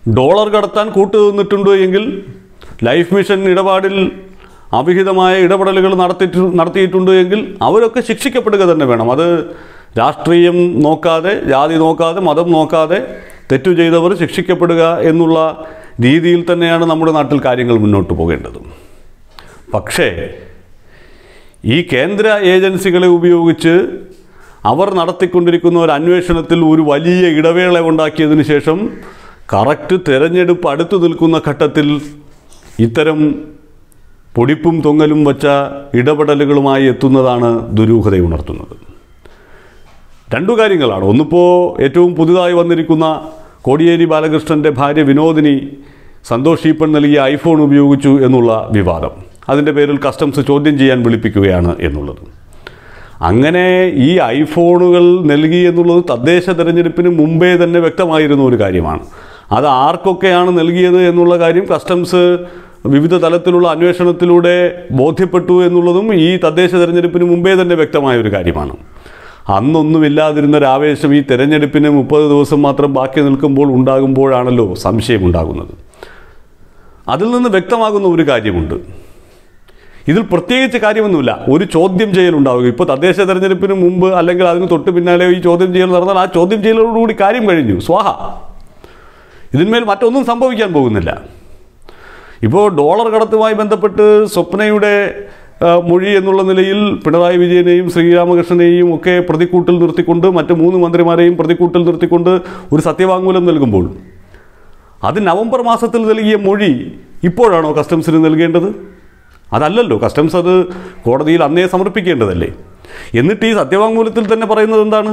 dollar കടത്താൻ കൂട്ടുനിന്നിട്ടുണ്ട് എങ്കിൽ life mission ഇടപാടിൽ അവിഹിതമായ ഇടപെടലുകൾ നടത്തിയിട്ട് നടത്തിയിട്ടുണ്ട് എങ്കിൽ അവരൊക്കെ ശിക്ഷിക്കപ്പെടുക തന്നെ വേണം അത് രാഷ്ട്രീയം നോക്കാതെ ജാതി നോക്കാതെ മതം നോക്കാതെ തെറ്റു ചെയ്തവർ ശിക്ഷിക്കപ്പെടുക എന്നുള്ള രീതിയിൽ തന്നെയാണ് നമ്മുടെ നാട്ടിൽ കാര്യങ്ങൾ മുന്നോട്ട് പോകേണ്ടത് പക്ഷേ ഈ കേന്ദ്ര ഏജൻസികളെ ഉപയോഗിച്ച് അവർ നടത്തിക്കൊണ്ടിരിക്കുന്ന ഒരു അന്വേഷണത്തിൽ ഒരു വലിയ ഇടവേള ഉണ്ടാക്കിയതിന് ശേഷം കറക്റ്റ് തിരഞ്ഞെടുപ്പ് അടുത്തു നിൽക്കുന്ന ഘട്ടത്തിൽ ഇത്തരം പൊടിപ്പും തൊങ്ങലും വച്ച ഇടപെടലുകളുമായി എത്തുന്നതാണ് ദുരൂഹതയുണർത്തുന്നത് രണ്ടു കാര്യങ്ങളാണ് ഒന്നിപ്പോൾ ഏറ്റവും പുതുതായി വന്നിരിക്കുന്ന കോടിയേരി ബാലകൃഷ്ണൻ്റെ ഭാര്യ വിനോദിനി സന്തോഷ് ഈപ്പൺ നൽകിയ ഐഫോൺ ഉപയോഗിച്ചു എന്നുള്ള വിവാദം അതിൻ്റെ പേരിൽ കസ്റ്റംസ് ചോദ്യം ചെയ്യാൻ വിളിപ്പിക്കുകയാണ് എന്നുള്ളത് അങ്ങനെ ഈ ഐഫോണുകൾ നൽകി എന്നുള്ളത് തദ്ദേശ തെരഞ്ഞെടുപ്പിന് മുമ്പേ തന്നെ വ്യക്തമായിരുന്ന ഒരു കാര്യമാണ് അത് ആർക്കൊക്കെയാണ് നൽകിയത് എന്നുള്ള കാര്യം കസ്റ്റംസ് വിവിധ തലത്തിലുള്ള അന്വേഷണത്തിലൂടെ ബോധ്യപ്പെട്ടു എന്നുള്ളതും ഈ തദ്ദേശ തെരഞ്ഞെടുപ്പിന് മുമ്പേ തന്നെ വ്യക്തമായ ഒരു കാര്യമാണ് അന്നൊന്നുമില്ലാതിരുന്ന ഒരു ആവേശം ഈ തെരഞ്ഞെടുപ്പിന് മുപ്പത് ദിവസം മാത്രം ബാക്കി നിൽക്കുമ്പോൾ ഉണ്ടാകുമ്പോഴാണല്ലോ സംശയമുണ്ടാകുന്നത് അതിൽ നിന്ന് വ്യക്തമാകുന്ന ഒരു കാര്യമുണ്ട് ഇതിൽ പ്രത്യേകിച്ച് കാര്യമൊന്നുമില്ല ഒരു ചോദ്യം ചെയ്യലുണ്ടാവുക ഇപ്പോൾ തദ്ദേശ തെരഞ്ഞെടുപ്പിന് മുമ്പ് അല്ലെങ്കിൽ അതിന് തൊട്ട് പിന്നാലെ ഈ ചോദ്യം ചെയ്യൽ നടന്നാൽ ആ ചോദ്യം ചെയ്യലോടുകൂടി കാര്യം കഴിഞ്ഞു സ്വാഹ ഇതിന്മേൽ മറ്റൊന്നും സംഭവിക്കാൻ പോകുന്നില്ല ഇപ്പോൾ ഡോളർ കടത്തുമായി ബന്ധപ്പെട്ട് സ്വപ്നയുടെ ആ, മൊഴി എന്നുള്ള നിലയിൽ പിണറായി വിജയനെയും ശ്രീരാമകൃഷ്ണനെയും ഒക്കെ പ്രതിക്കൂട്ടിൽ നിർത്തിക്കൊണ്ട് മറ്റ് മൂന്ന് മന്ത്രിമാരെയും പ്രതിക്കൂട്ടിൽ നിർത്തിക്കൊണ്ട് ഒരു സത്യവാങ്മൂലം നൽകുമ്പോൾ അത് നവംബർ മാസത്തിൽ നൽകിയ മൊഴി ഇപ്പോഴാണോ കസ്റ്റംസിന് നൽകേണ്ടത് അതല്ലല്ലോ കസ്റ്റംസ് അത് കോടതിയിൽ അന്നേ സമർപ്പിക്കേണ്ടതല്ലേ എന്നിട്ട് ഈ സത്യവാങ്മൂലത്തിൽ തന്നെ പറയുന്നത് എന്താണ്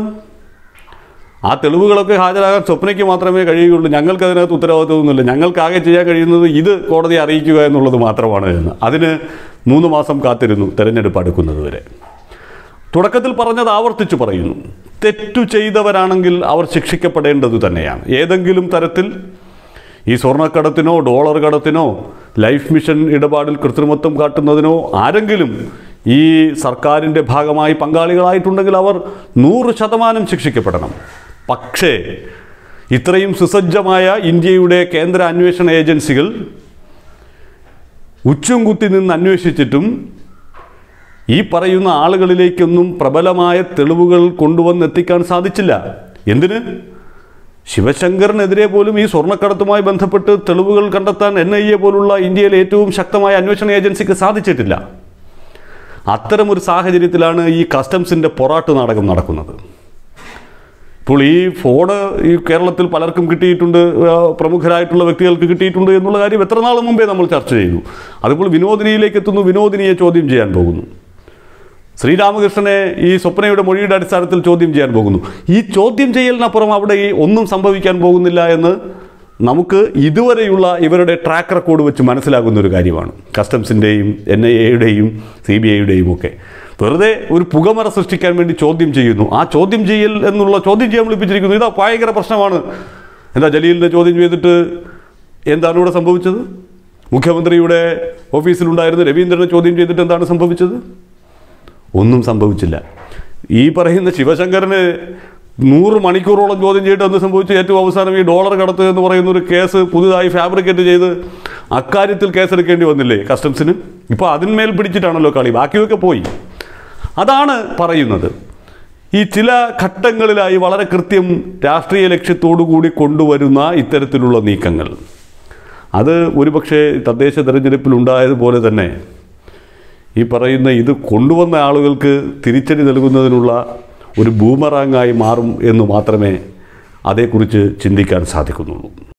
ആ തെളിവുകളൊക്കെ ഹാജരാകാൻ സ്വപ്നയ്ക്ക് മാത്രമേ കഴിയുകയുള്ളൂ ഞങ്ങൾക്ക് അതിനകത്ത് ഉത്തരവാദിത്വമൊന്നുമില്ല ഞങ്ങൾക്ക് ആകെ ചെയ്യാൻ കഴിയുന്നത് ഇത് കോടതിയെ അറിയിക്കുക എന്നുള്ളത് മാത്രമാണ് എന്ന് അതിന് മൂന്ന് മാസം കാത്തിരുന്നു തെരഞ്ഞെടുപ്പ് അടുക്കുന്നത് വരെ തുടക്കത്തിൽ പറഞ്ഞത് ആവർത്തിച്ചു പറയുന്നു തെറ്റു ചെയ്തവരാണെങ്കിൽ അവർ ശിക്ഷിക്കപ്പെടേണ്ടത് തന്നെയാണ് ഏതെങ്കിലും തരത്തിൽ ഈ സ്വർണ്ണക്കടത്തിനോ ഡോളർ കടത്തിനോ ലൈഫ് മിഷൻ ഇടപാടിൽ കൃത്രിമത്വം കാട്ടുന്നതിനോ ആരെങ്കിലും ഈ സർക്കാരിൻ്റെ ഭാഗമായി പങ്കാളികളായിട്ടുണ്ടെങ്കിൽ അവർ നൂറ് ശതമാനം ശിക്ഷിക്കപ്പെടണം പക്ഷേ ഇത്രയും സുസജ്ജമായ ഇന്ത്യയുടെ കേന്ദ്ര അന്വേഷണ ഏജൻസികൾ ഉച്ചും കുത്തി നിന്ന് അന്വേഷിച്ചിട്ടും ഈ പറയുന്ന ആളുകളിലേക്കൊന്നും പ്രബലമായ തെളിവുകൾ കൊണ്ടുവന്നെത്തിക്കാൻ സാധിച്ചില്ല എന്തിന് ശിവശങ്കറിനെതിരെ പോലും ഈ സ്വർണ്ണക്കടത്തുമായി ബന്ധപ്പെട്ട് തെളിവുകൾ കണ്ടെത്താൻ എൻ ഐ എ പോലുള്ള ഇന്ത്യയിലെ ഏറ്റവും ശക്തമായ അന്വേഷണ ഏജൻസിക്ക് സാധിച്ചിട്ടില്ല അത്തരമൊരു സാഹചര്യത്തിലാണ് ഈ കസ്റ്റംസിൻ്റെ പൊറാട്ട് നാടകം നടക്കുന്നത് ഇപ്പോൾ ഈ ഫോണ് ഈ കേരളത്തിൽ പലർക്കും കിട്ടിയിട്ടുണ്ട് ആ, പ്രമുഖരായിട്ടുള്ള വ്യക്തികൾക്ക് കിട്ടിയിട്ടുണ്ട് എന്നുള്ള കാര്യം എത്ര നാൾ മുമ്പേ നമ്മൾ ചർച്ച ചെയ്തു അതിപ്പോൾ വിനോദിനിയിലേക്ക് എത്തുന്നു വിനോദിനിയെ ചോദ്യം ചെയ്യാൻ പോകുന്നു ശ്രീരാമകൃഷ്ണനെ ഈ സ്വപ്നയുടെ മൊഴിയുടെ അടിസ്ഥാനത്തിൽ ചോദ്യം ചെയ്യാൻ പോകുന്നു ഈ ചോദ്യം ചെയ്യലിനപ്പുറം അവിടെ ഈ ഒന്നും സംഭവിക്കാൻ പോകുന്നില്ല എന്ന് നമുക്ക് ഇതുവരെയുള്ള ഇവരുടെ ട്രാക്ക് റെക്കോർഡ് വെച്ച് മനസ്സിലാകുന്ന ഒരു കാര്യമാണ് കസ്റ്റംസിൻ്റെയും എൻ ഐ എയുടെയും സി ബി ഐയുടെയും ഒക്കെ വെറുതെ ഒരു പുകമറ സൃഷ്ടിക്കാൻ വേണ്ടി ചോദ്യം ചെയ്യുന്നു ആ ചോദ്യം ചെയ്യൽ എന്നുള്ള ചോദ്യം ചെയ്യാൻ വിളിപ്പിച്ചിരിക്കുന്നു ഇതാ ഭയങ്കര പ്രശ്നമാണ് എന്താ ജലീലിനെ ചോദ്യം ചെയ്തിട്ട് എന്താണ് ഇവിടെ സംഭവിച്ചത് മുഖ്യമന്ത്രിയുടെ ഓഫീസിലുണ്ടായിരുന്ന രവീന്ദ്രനെ ചോദ്യം ചെയ്തിട്ട് എന്താണ് സംഭവിച്ചത് ഒന്നും സംഭവിച്ചില്ല ഈ പറയുന്ന ശിവശങ്കരന് നൂറ് മണിക്കൂറോളം ചോദ്യം ചെയ്തിട്ട് എന്ത് സംഭവിച്ചു ഏറ്റവും അവസാനം ഈ ഡോളർ കടത്ത് എന്ന് പറയുന്ന ഒരു കേസ് പുതുതായി ഫാബ്രിക്കേറ്റ് ചെയ്ത് അക്കാര്യത്തിൽ കേസെടുക്കേണ്ടി വന്നില്ലേ കസ്റ്റംസിന് ഇപ്പോൾ അതിന്മേൽ പിടിച്ചിട്ടാണല്ലോ കളി ബാക്കിയൊക്കെ പോയി അതാണ് പറയുന്നത് ഈ ചില ഘട്ടങ്ങളിലായി വളരെ കൃത്യം രാഷ്ട്രീയ ലക്ഷ്യത്തോടു കൂടി കൊണ്ടുവരുന്ന ഇത്തരത്തിലുള്ള നീക്കങ്ങൾ അത് ഒരുപക്ഷെ തദ്ദേശ തെരഞ്ഞെടുപ്പിൽ ഉണ്ടായതുപോലെ തന്നെ ഈ പറയുന്ന ഇത് കൊണ്ടുവന്ന ആളുകൾക്ക് തിരിച്ചടി നൽകുന്നതിനുള്ള ഒരു ബൂമറാങ്ങായി മാറും എന്ന് മാത്രമേ അതേക്കുറിച്ച് ചിന്തിക്കാൻ സാധിക്കുന്നുള്ളൂ